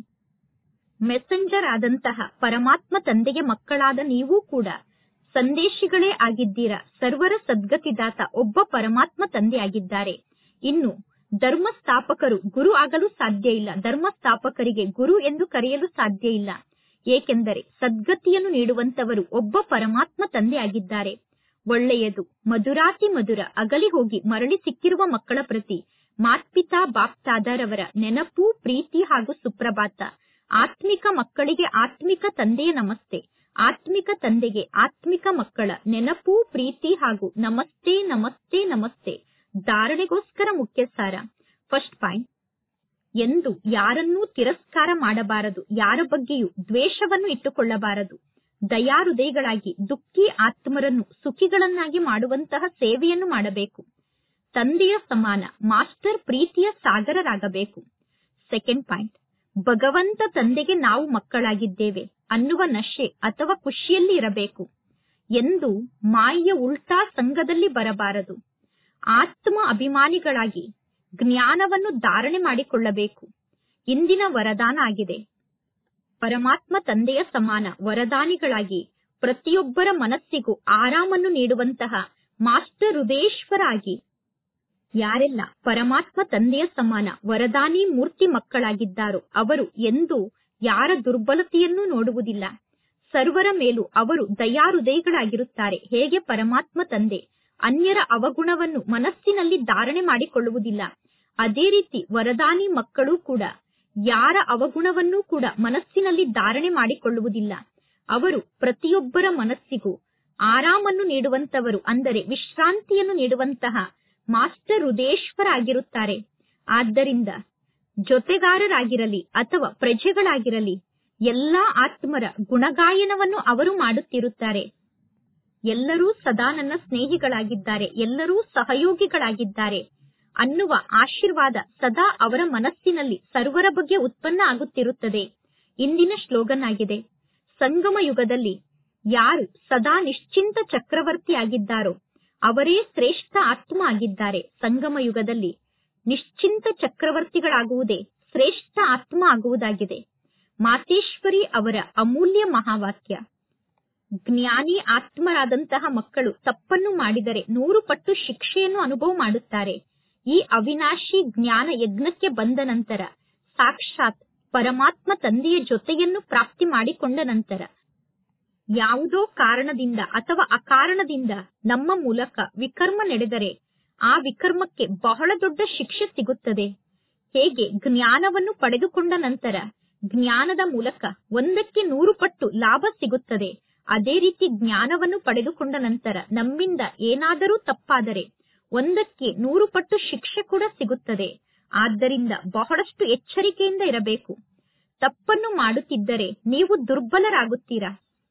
ಮೆಸೆಂಜರ್ ಆದಂತಹ ಪರಮಾತ್ಮ ತಂದೆಗೆ ಮಕ್ಕಳಾದ ನೀವು ಕೂಡ ಸಂದೇಶಿಗಳೇ ಆಗಿದ್ದೀರಾ ಸರ್ವರ ಸದ್ಗತಿದಾತ ಒಬ್ಬ ಪರಮಾತ್ಮ ತಂದೆ ಆಗಿದ್ದಾರೆ ಇನ್ನು ಧರ್ಮ ಸ್ಥಾಪಕರು ಗುರು ಆಗಲು ಸಾಧ್ಯ ಇಲ್ಲ ಧರ್ಮ ಸ್ಥಾಪಕರಿಗೆ ಗುರು ಎಂದು ಕರೆಯಲು ಸಾಧ್ಯ ಇಲ್ಲ ಏಕೆಂದರೆ ಸದ್ಗತಿಯನ್ನು ನೀಡುವಂತವರು ಒಬ್ಬ ಪರಮಾತ್ಮ ತಂದೆ ಆಗಿದ್ದಾರೆ ಒಳ್ಳೆಯದು ಮಧುರಾತಿ ಮಧುರ ಅಗಲಿ ಹೋಗಿ ಮರಳಿ ಸಿಕ್ಕಿರುವ ಮಕ್ಕಳ ಪ್ರತಿ ಮಾತ್ಪಿತಾ ಬಾಪ್ತಾದರವರ ನೆನಪು ಪ್ರೀತಿ ಹಾಗೂ ಸುಪ್ರಭಾತ ಆತ್ಮಿಕ ಮಕ್ಕಳಿಗೆ ಆತ್ಮಿಕ ತಂದೆಯ ನಮಸ್ತೆ ಆತ್ಮಿಕ ತಂದೆಗೆ ಆತ್ಮಿಕ ಮಕ್ಕಳ ನೆನಪು ಪ್ರೀತಿ ಹಾಗೂ ನಮಸ್ತೆ ನಮಸ್ತೆ ನಮಸ್ತೆ ಧಾರಣೆಗೋಸ್ಕರ ಮುಖ್ಯ ಸಾರ ಫಸ್ಟ್ ಪಾಯಿಂಟ್ ಎಂದು ಯಾರನ್ನೂ ತಿರಸ್ಕಾರ ಮಾಡಬಾರದು ಯಾರ ಬಗ್ಗೆಯೂ ದ್ವೇಷವನ್ನು ಇಟ್ಟುಕೊಳ್ಳಬಾರದು ದಯಾಹೃದಯಗಳಾಗಿ ದುಃಖಿ ಆತ್ಮರನ್ನು ಸುಖಿಗಳನ್ನಾಗಿ ಮಾಡುವಂತಹ ಸೇವೆಯನ್ನು ಮಾಡಬೇಕು ತಂದೆಯ ಸಮಾನ ಮಾಸ್ಟರ್ ಪ್ರೀತಿಯ ಸಾಗರರಾಗಬೇಕು ಸೆಕೆಂಡ್ ಪಾಯಿಂಟ್ ಭಗವಂತ ತಂದೆಗೆ ನಾವು ಮಕ್ಕಳಾಗಿದ್ದೇವೆ ಅನ್ನುವ ನಶೆ ಅಥವಾ ಖುಷಿಯಲ್ಲಿ ಇರಬೇಕು ಎಂದು ಮಾಯೆಯ ಉಲ್ಟಾ ಸಂಘದಲ್ಲಿ ಬರಬಾರದು ಆತ್ಮ ಅಭಿಮಾನಿಗಳಾಗಿ ಜ್ಞಾನವನ್ನು ಧಾರಣೆ ಮಾಡಿಕೊಳ್ಳಬೇಕು ಇಂದಿನ ವರದಾನ ಆಗಿದೆ ಪರಮಾತ್ಮ ತಂದೆಯ ಸಮಾನ ವರದಾನಿಗಳಾಗಿ ಪ್ರತಿಯೊಬ್ಬರ ಮನಸ್ಸಿಗೂ ಆರಾಮನ್ನು ನೀಡುವಂತಹ ಮಾಸ್ಟರ್ ಹೃದಯೇಶ್ವರ ಆಗಿ ಯಾರೆಲ್ಲ ಪರಮಾತ್ಮ ತಂದೆಯ ಸಮಾನ ವರದಾನಿ ಮೂರ್ತಿ ಮಕ್ಕಳಾಗಿದ್ದಾರೋ ಅವರು ಎಂದೂ ಯಾರ ದುರ್ಬಲತೆಯನ್ನೂ ನೋಡುವುದಿಲ್ಲ ಸರ್ವರ ಮೇಲೂ ಅವರು ದಯಾಹೃದಯಗಳಾಗಿರುತ್ತಾರೆ ಹೇಗೆ ಪರಮಾತ್ಮ ತಂದೆ ಅನ್ಯರ ಅವಗುಣವನ್ನು ಮನಸ್ಸಿನಲ್ಲಿ ಧಾರಣೆ ಮಾಡಿಕೊಳ್ಳುವುದಿಲ್ಲ ಅದೇ ರೀತಿ ವರದಾನಿ ಮಕ್ಕಳು ಕೂಡ ಯಾರ ಅವಗುಣವನ್ನೂ ಕೂಡ ಮನಸ್ಸಿನಲ್ಲಿ ಧಾರಣೆ ಮಾಡಿಕೊಳ್ಳುವುದಿಲ್ಲ ಅವರು ಪ್ರತಿಯೊಬ್ಬರ ಮನಸ್ಸಿಗೂ ಆರಾಮನ್ನು ನೀಡುವಂತವರು ಅಂದರೆ ವಿಶ್ರಾಂತಿಯನ್ನು ನೀಡುವಂತಹ ಮಾಸ್ಟರ್ ಹೃದಯೇಶ್ವರ ಆಗಿರುತ್ತಾರೆ ಆದ್ದರಿಂದ ಜೊತೆಗಾರರಾಗಿರಲಿ ಅಥವಾ ಪ್ರಜೆಗಳಾಗಿರಲಿ ಎಲ್ಲಾ ಆತ್ಮರ ಗುಣಗಾಯನವನ್ನು ಅವರು ಮಾಡುತ್ತಿರುತ್ತಾರೆ ಎಲ್ಲರೂ ಸದಾ ನನ್ನ ಸ್ನೇಹಿಗಳಾಗಿದ್ದಾರೆ ಎಲ್ಲರೂ ಸಹಯೋಗಿಗಳಾಗಿದ್ದಾರೆ ಅನ್ನುವ ಆಶೀರ್ವಾದ ಸದಾ ಅವರ ಮನಸ್ಸಿನಲ್ಲಿ ಸರ್ವರ ಬಗ್ಗೆ ಉತ್ಪನ್ನ ಆಗುತ್ತಿರುತ್ತದೆ ಇಂದಿನ ಶ್ಲೋಗನ್ ಆಗಿದೆ ಸಂಗಮ ಯುಗದಲ್ಲಿ ಯಾರು ಸದಾ ನಿಶ್ಚಿಂತ ಚಕ್ರವರ್ತಿ ಆಗಿದ್ದಾರೋ ಅವರೇ ಶ್ರೇಷ್ಠ ಆತ್ಮ ಆಗಿದ್ದಾರೆ ಸಂಗಮ ಯುಗದಲ್ಲಿ ನಿಶ್ಚಿಂತ ಚಕ್ರವರ್ತಿಗಳಾಗುವುದೇ ಶ್ರೇಷ್ಠ ಆತ್ಮ ಆಗುವುದಾಗಿದೆ ಮಾತೇಶ್ವರಿ ಅವರ ಅಮೂಲ್ಯ ಮಹಾವಾಕ್ಯ ಜ್ಞಾನಿ ಆತ್ಮರಾದಂತಹ ಮಕ್ಕಳು ತಪ್ಪನ್ನು ಮಾಡಿದರೆ ನೂರು ಪಟ್ಟು ಶಿಕ್ಷೆಯನ್ನು ಅನುಭವ ಮಾಡುತ್ತಾರೆ ಈ ಅವಿನಾಶಿ ಜ್ಞಾನ ಯಜ್ಞಕ್ಕೆ ಬಂದ ನಂತರ ಸಾಕ್ಷಾತ್ ಪರಮಾತ್ಮ ತಂದೆಯ ಜೊತೆಯನ್ನು ಪ್ರಾಪ್ತಿ ಮಾಡಿಕೊಂಡ ನಂತರ ಯಾವುದೋ ಕಾರಣದಿಂದ ಅಥವಾ ಅಕಾರಣದಿಂದ ನಮ್ಮ ಮೂಲಕ ವಿಕರ್ಮ ನಡೆದರೆ ಆ ವಿಕರ್ಮಕ್ಕೆ ಬಹಳ ದೊಡ್ಡ ಶಿಕ್ಷೆ ಸಿಗುತ್ತದೆ ಹೇಗೆ ಜ್ಞಾನವನ್ನು ಪಡೆದುಕೊಂಡ ನಂತರ ಜ್ಞಾನದ ಮೂಲಕ ಒಂದಕ್ಕೆ ನೂರು ಪಟ್ಟು ಲಾಭ ಸಿಗುತ್ತದೆ ಅದೇ ರೀತಿ ಜ್ಞಾನವನ್ನು ಪಡೆದುಕೊಂಡ ನಂತರ ನಮ್ಮಿಂದ ಏನಾದರೂ ತಪ್ಪಾದರೆ ಒಂದಕ್ಕೆ ನೂರು ಪಟ್ಟು ಶಿಕ್ಷೆ ಕೂಡ ಸಿಗುತ್ತದೆ ಆದ್ದರಿಂದ ಬಹಳಷ್ಟು ಎಚ್ಚರಿಕೆಯಿಂದ ಇರಬೇಕು ತಪ್ಪನ್ನು ಮಾಡುತ್ತಿದ್ದರೆ ನೀವು ದುರ್ಬಲರಾಗುತ್ತೀರಾ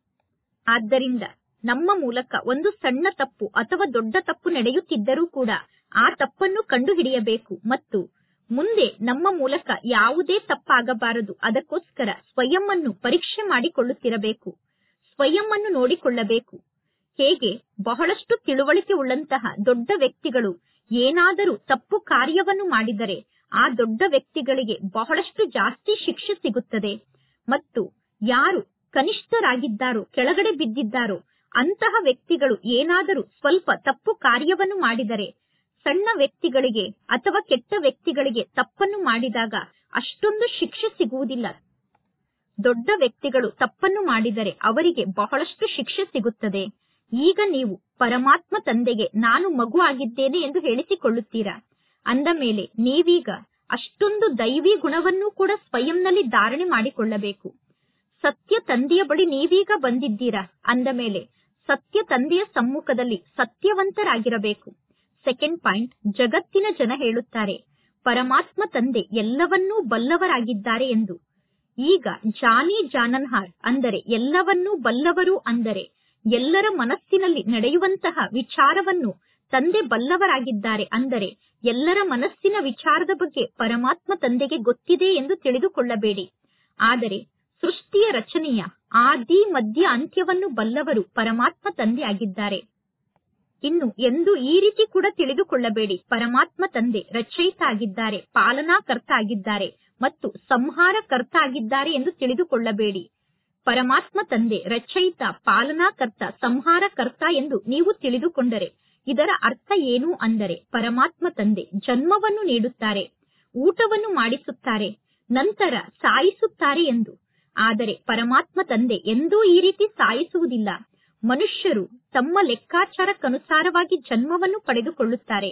ಆದ್ದರಿಂದ ನಮ್ಮ ಮೂಲಕ ಒಂದು ಸಣ್ಣ ತಪ್ಪು ಅಥವಾ ದೊಡ್ಡ ತಪ್ಪು ನಡೆಯುತ್ತಿದ್ದರೂ ಕೂಡ ಆ ತಪ್ಪನ್ನು ಕಂಡುಹಿಡಿಯಬೇಕು ಮತ್ತು ಮುಂದೆ ನಮ್ಮ ಮೂಲಕ ಯಾವುದೇ ತಪ್ಪಾಗಬಾರದು ಅದಕ್ಕೋಸ್ಕರ ಸ್ವಯಂ ಅನ್ನು ಪರೀಕ್ಷೆ ಮಾಡಿಕೊಳ್ಳುತ್ತಿರಬೇಕು ಸ್ವಯಂ ಅನ್ನು ನೋಡಿಕೊಳ್ಳಬೇಕು ಹೇಗೆ ಬಹಳಷ್ಟು ತಿಳುವಳಿಕೆ ಉಳ್ಳಂತಹ ದೊಡ್ಡ ವ್ಯಕ್ತಿಗಳು ಏನಾದರೂ ತಪ್ಪು ಕಾರ್ಯವನ್ನು ಮಾಡಿದರೆ ಆ ದೊಡ್ಡ ವ್ಯಕ್ತಿಗಳಿಗೆ ಬಹಳಷ್ಟು ಜಾಸ್ತಿ ಶಿಕ್ಷೆ ಸಿಗುತ್ತದೆ ಮತ್ತು ಯಾರು ಕನಿಷ್ಠರಾಗಿದ್ದಾರೋ ಕೆಳಗಡೆ ಬಿದ್ದಿದ್ದಾರೋ ಅಂತಹ ವ್ಯಕ್ತಿಗಳು ಏನಾದರೂ ಸ್ವಲ್ಪ ತಪ್ಪು ಕಾರ್ಯವನ್ನು ಮಾಡಿದರೆ ಸಣ್ಣ ವ್ಯಕ್ತಿಗಳಿಗೆ ಅಥವಾ ಕೆಟ್ಟ ವ್ಯಕ್ತಿಗಳಿಗೆ ತಪ್ಪನ್ನು ಮಾಡಿದಾಗ ಅಷ್ಟೊಂದು ಶಿಕ್ಷೆ ಸಿಗುವುದಿಲ್ಲ ದೊಡ್ಡ ವ್ಯಕ್ತಿಗಳು ತಪ್ಪನ್ನು ಮಾಡಿದರೆ ಅವರಿಗೆ ಬಹಳಷ್ಟು ಶಿಕ್ಷೆ ಸಿಗುತ್ತದೆ ಈಗ ನೀವು ಪರಮಾತ್ಮ ತಂದೆಗೆ ನಾನು ಮಗು ಆಗಿದ್ದೇನೆ ಎಂದು ಹೇಳಿಸಿಕೊಳ್ಳುತ್ತೀರಾ ಅಂದ ಮೇಲೆ ನೀವೀಗ ಅಷ್ಟೊಂದು ದೈವಿ ಗುಣವನ್ನು ಕೂಡ ಸ್ವಯಂನಲ್ಲಿ ಧಾರಣೆ ಮಾಡಿಕೊಳ್ಳಬೇಕು ಸತ್ಯ ತಂದೆಯ ಬಳಿ ನೀವೀಗ ಬಂದಿದ್ದೀರಾ ಅಂದ ಮೇಲೆ ಸತ್ಯ ತಂದೆಯ ಸಮ್ಮುಖದಲ್ಲಿ ಸತ್ಯವಂತರಾಗಿರಬೇಕು ಸೆಕೆಂಡ್ ಪಾಯಿಂಟ್ ಜಗತ್ತಿನ ಜನ ಹೇಳುತ್ತಾರೆ ಪರಮಾತ್ಮ ತಂದೆ ಎಲ್ಲವನ್ನೂ ಬಲ್ಲವರಾಗಿದ್ದಾರೆ ಎಂದು ಈಗ ಜಾನಿ ಜಾನನ್ಹಾರ್ ಅಂದರೆ ಎಲ್ಲವನ್ನೂ ಬಲ್ಲವರು ಅಂದರೆ ಎಲ್ಲರ ಮನಸ್ಸಿನಲ್ಲಿ ನಡೆಯುವಂತಹ ವಿಚಾರವನ್ನು ತಂದೆ ಬಲ್ಲವರಾಗಿದ್ದಾರೆ ಅಂದರೆ ಎಲ್ಲರ ಮನಸ್ಸಿನ ವಿಚಾರದ ಬಗ್ಗೆ ಪರಮಾತ್ಮ ತಂದೆಗೆ ಗೊತ್ತಿದೆ ಎಂದು ತಿಳಿದುಕೊಳ್ಳಬೇಡಿ ಆದರೆ ಸೃಷ್ಟಿಯ ರಚನೆಯ ಆದಿ ಮಧ್ಯ ಅಂತ್ಯವನ್ನು ಬಲ್ಲವರು ಪರಮಾತ್ಮ ತಂದೆ ಆಗಿದ್ದಾರೆ ಇನ್ನು ಎಂದು ಈ ರೀತಿ ಕೂಡ ತಿಳಿದುಕೊಳ್ಳಬೇಡಿ ಪರಮಾತ್ಮ ತಂದೆ ರಚಯಿತ ಆಗಿದ್ದಾರೆ ಪಾಲನಾಕರ್ತ ಆಗಿದ್ದಾರೆ ಮತ್ತು ಸಂಹಾರಕರ್ತ ಆಗಿದ್ದಾರೆ ಎಂದು ತಿಳಿದುಕೊಳ್ಳಬೇಡಿ ಪರಮಾತ್ಮ ತಂದೆ ರಚಯಿತ ಪಾಲನಾಕರ್ತ ಸಂಹಾರಕರ್ತ ಎಂದು ನೀವು ತಿಳಿದುಕೊಂಡರೆ ಇದರ ಅರ್ಥ ಏನು ಅಂದರೆ ಪರಮಾತ್ಮ ತಂದೆ ಜನ್ಮವನ್ನು ನೀಡುತ್ತಾರೆ ಊಟವನ್ನು ಮಾಡಿಸುತ್ತಾರೆ ನಂತರ ಸಾಯಿಸುತ್ತಾರೆ ಎಂದು ಆದರೆ ಪರಮಾತ್ಮ ತಂದೆ ಎಂದೂ ಈ ರೀತಿ ಸಾಯಿಸುವುದಿಲ್ಲ ಮನುಷ್ಯರು ತಮ್ಮ ಲೆಕ್ಕಾಚಾರಕ್ಕನುಸಾರವಾಗಿ ಜನ್ಮವನ್ನು ಪಡೆದುಕೊಳ್ಳುತ್ತಾರೆ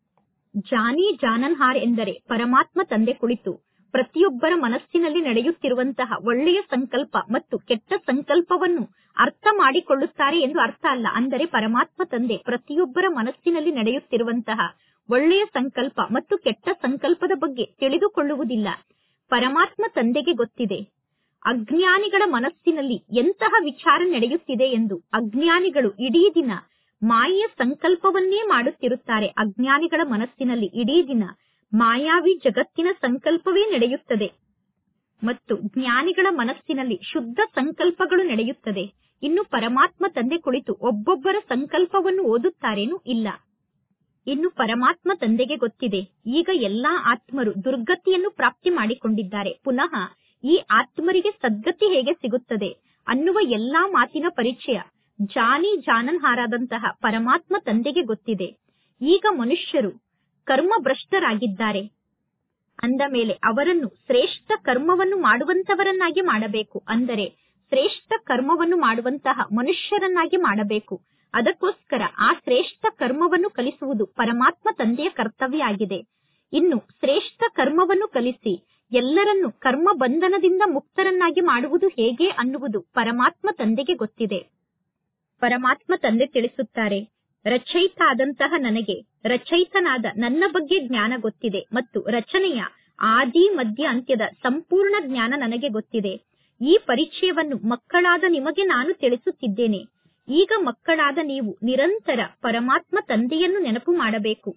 ಜಾನಿ ಜಾನನ್ಹಾರ್ ಎಂದರೆ ಪರಮಾತ್ಮ ತಂದೆ ಕುಳಿತು ಪ್ರತಿಯೊಬ್ಬರ ಮನಸ್ಸಿನಲ್ಲಿ ನಡೆಯುತ್ತಿರುವಂತಹ ಒಳ್ಳೆಯ ಸಂಕಲ್ಪ ಮತ್ತು ಕೆಟ್ಟ ಸಂಕಲ್ಪವನ್ನು ಅರ್ಥ ಮಾಡಿಕೊಳ್ಳುತ್ತಾರೆ ಎಂದು ಅರ್ಥ ಅಲ್ಲ ಅಂದರೆ ಪರಮಾತ್ಮ ತಂದೆ ಪ್ರತಿಯೊಬ್ಬರ ಮನಸ್ಸಿನಲ್ಲಿ ನಡೆಯುತ್ತಿರುವಂತಹ ಒಳ್ಳೆಯ ಸಂಕಲ್ಪ ಮತ್ತು ಕೆಟ್ಟ ಸಂಕಲ್ಪದ ಬಗ್ಗೆ ತಿಳಿದುಕೊಳ್ಳುವುದಿಲ್ಲ ಪರಮಾತ್ಮ ತಂದೆಗೆ ಗೊತ್ತಿದೆ ಅಜ್ಞಾನಿಗಳ ಮನಸ್ಸಿನಲ್ಲಿ ಎಂತಹ ವಿಚಾರ ನಡೆಯುತ್ತಿದೆ ಎಂದು ಅಜ್ಞಾನಿಗಳು ಇಡೀ ದಿನ ಮಾಯೆಯ ಸಂಕಲ್ಪವನ್ನೇ ಮಾಡುತ್ತಿರುತ್ತಾರೆ ಅಜ್ಞಾನಿಗಳ ಮನಸ್ಸಿನಲ್ಲಿ ಇಡೀ ದಿನ ಮಾಯಾವಿ ಜಗತ್ತಿನ ಸಂಕಲ್ಪವೇ ನಡೆಯುತ್ತದೆ ಮತ್ತು ಜ್ಞಾನಿಗಳ ಮನಸ್ಸಿನಲ್ಲಿ ಶುದ್ಧ ಸಂಕಲ್ಪಗಳು ನಡೆಯುತ್ತದೆ ಇನ್ನು ಪರಮಾತ್ಮ ತಂದೆ ಕುಳಿತು ಒಬ್ಬೊಬ್ಬರ ಸಂಕಲ್ಪವನ್ನು ಓದುತ್ತಾರೇನು ಇಲ್ಲ ಇನ್ನು ಪರಮಾತ್ಮ ತಂದೆಗೆ ಗೊತ್ತಿದೆ ಈಗ ಎಲ್ಲಾ ಆತ್ಮರು ದುರ್ಗತಿಯನ್ನು ಪ್ರಾಪ್ತಿ ಮಾಡಿಕೊಂಡಿದ್ದಾರೆ ಪುನಃ ಈ ಆತ್ಮರಿಗೆ ಸದ್ಗತಿ ಹೇಗೆ ಸಿಗುತ್ತದೆ ಅನ್ನುವ ಎಲ್ಲಾ ಮಾತಿನ ಪರಿಚಯ ಜಾನಿ ಜಾನನ್ಹಾರಾದಂತಹ ಪರಮಾತ್ಮ ತಂದೆಗೆ ಗೊತ್ತಿದೆ ಈಗ ಮನುಷ್ಯರು ಕರ್ಮಭ್ರಷ್ಟರಾಗಿದ್ದಾರೆ ಅಂದ ಮೇಲೆ ಅವರನ್ನು ಶ್ರೇಷ್ಠ ಕರ್ಮವನ್ನು ಮಾಡುವಂತವರನ್ನಾಗಿ ಮಾಡಬೇಕು ಅಂದರೆ ಶ್ರೇಷ್ಠ ಕರ್ಮವನ್ನು ಮಾಡುವಂತಹ ಮನುಷ್ಯರನ್ನಾಗಿ ಮಾಡಬೇಕು ಅದಕ್ಕೋಸ್ಕರ ಆ ಶ್ರೇಷ್ಠ ಕರ್ಮವನ್ನು ಕಲಿಸುವುದು ಪರಮಾತ್ಮ ತಂದೆಯ ಕರ್ತವ್ಯ ಆಗಿದೆ ಇನ್ನು ಶ್ರೇಷ್ಠ ಕರ್ಮವನ್ನು ಕಲಿಸಿ ಎಲ್ಲರನ್ನು ಕರ್ಮ ಬಂಧನದಿಂದ ಮುಕ್ತರನ್ನಾಗಿ ಮಾಡುವುದು ಹೇಗೆ ಅನ್ನುವುದು ಪರಮಾತ್ಮ ತಂದೆಗೆ ಗೊತ್ತಿದೆ ಪರಮಾತ್ಮ ತಂದೆ ತಿಳಿಸುತ್ತಾರೆ ರಚಯಿತ ಆದಂತಹ ನನಗೆ ರಚಯಿತನಾದ ನನ್ನ ಬಗ್ಗೆ ಜ್ಞಾನ ಗೊತ್ತಿದೆ ಮತ್ತು ರಚನೆಯ ಆದಿ ಮಧ್ಯ ಅಂತ್ಯದ ಸಂಪೂರ್ಣ ಜ್ಞಾನ ನನಗೆ ಗೊತ್ತಿದೆ ಈ ಪರಿಚಯವನ್ನು ಮಕ್ಕಳಾದ ನಿಮಗೆ ನಾನು ತಿಳಿಸುತ್ತಿದ್ದೇನೆ ಈಗ ಮಕ್ಕಳಾದ ನೀವು ನಿರಂತರ ಪರಮಾತ್ಮ ತಂದೆಯನ್ನು ನೆನಪು ಮಾಡಬೇಕು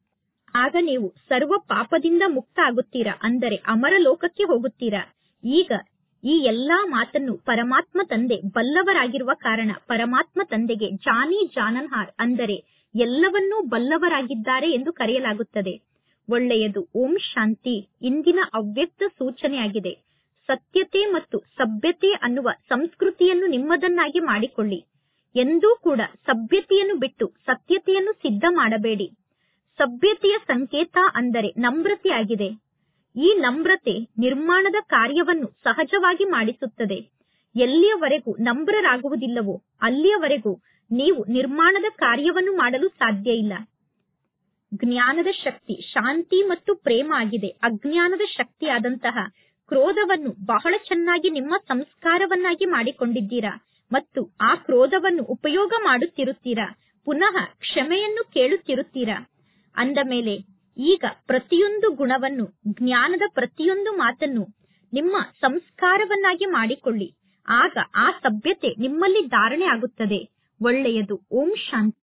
ಆಗ ನೀವು ಸರ್ವ ಪಾಪದಿಂದ ಮುಕ್ತ ಆಗುತ್ತೀರಾ ಅಂದರೆ ಅಮರ ಲೋಕಕ್ಕೆ ಹೋಗುತ್ತೀರಾ ಈಗ ಈ ಎಲ್ಲಾ ಮಾತನ್ನು ಪರಮಾತ್ಮ ತಂದೆ ಬಲ್ಲವರಾಗಿರುವ ಕಾರಣ ಪರಮಾತ್ಮ ತಂದೆಗೆ ಜಾನಿ ಜಾನನ್ಹಾರ್ ಅಂದರೆ ಎಲ್ಲವನ್ನೂ ಬಲ್ಲವರಾಗಿದ್ದಾರೆ ಎಂದು ಕರೆಯಲಾಗುತ್ತದೆ ಒಳ್ಳೆಯದು ಓಂ ಶಾಂತಿ ಇಂದಿನ ಅವ್ಯಕ್ತ ಸೂಚನೆಯಾಗಿದೆ ಸತ್ಯತೆ ಮತ್ತು ಸಭ್ಯತೆ ಅನ್ನುವ ಸಂಸ್ಕೃತಿಯನ್ನು ನಿಮ್ಮದನ್ನಾಗಿ ಮಾಡಿಕೊಳ್ಳಿ ಎಂದೂ ಕೂಡ ಸಭ್ಯತೆಯನ್ನು ಬಿಟ್ಟು ಸತ್ಯತೆಯನ್ನು ಸಿದ್ಧ ಮಾಡಬೇಡಿ ಸಭ್ಯತೆಯ ಸಂಕೇತ ಅಂದರೆ ನಮ್ರತೆಯಾಗಿದೆ ಈ ನಮ್ರತೆ ನಿರ್ಮಾಣದ ಕಾರ್ಯವನ್ನು ಸಹಜವಾಗಿ ಮಾಡಿಸುತ್ತದೆ ಎಲ್ಲಿಯವರೆಗೂ ನಮ್ರರಾಗುವುದಿಲ್ಲವೋ ಅಲ್ಲಿಯವರೆಗೂ ನೀವು ನಿರ್ಮಾಣದ ಕಾರ್ಯವನ್ನು ಮಾಡಲು ಸಾಧ್ಯ ಇಲ್ಲ ಜ್ಞಾನದ ಶಕ್ತಿ ಶಾಂತಿ ಮತ್ತು ಪ್ರೇಮ ಆಗಿದೆ ಅಜ್ಞಾನದ ಶಕ್ತಿಯಾದಂತಹ ಕ್ರೋಧವನ್ನು ಬಹಳ ಚೆನ್ನಾಗಿ ನಿಮ್ಮ ಸಂಸ್ಕಾರವನ್ನಾಗಿ ಮಾಡಿಕೊಂಡಿದ್ದೀರಾ ಮತ್ತು ಆ ಕ್ರೋಧವನ್ನು ಉಪಯೋಗ ಮಾಡುತ್ತಿರುತ್ತೀರಾ ಪುನಃ ಕ್ಷಮೆಯನ್ನು ಕೇಳುತ್ತಿರುತ್ತೀರಾ ಅಂದ ಮೇಲೆ ಈಗ ಪ್ರತಿಯೊಂದು ಗುಣವನ್ನು ಜ್ಞಾನದ ಪ್ರತಿಯೊಂದು ಮಾತನ್ನು ನಿಮ್ಮ ಸಂಸ್ಕಾರವನ್ನಾಗಿ ಮಾಡಿಕೊಳ್ಳಿ ಆಗ ಆ ಸಭ್ಯತೆ ನಿಮ್ಮಲ್ಲಿ ಧಾರಣೆ ಆಗುತ್ತದೆ ಒಳ್ಳೆಯದು ಓಂ ಶಾಂತಿ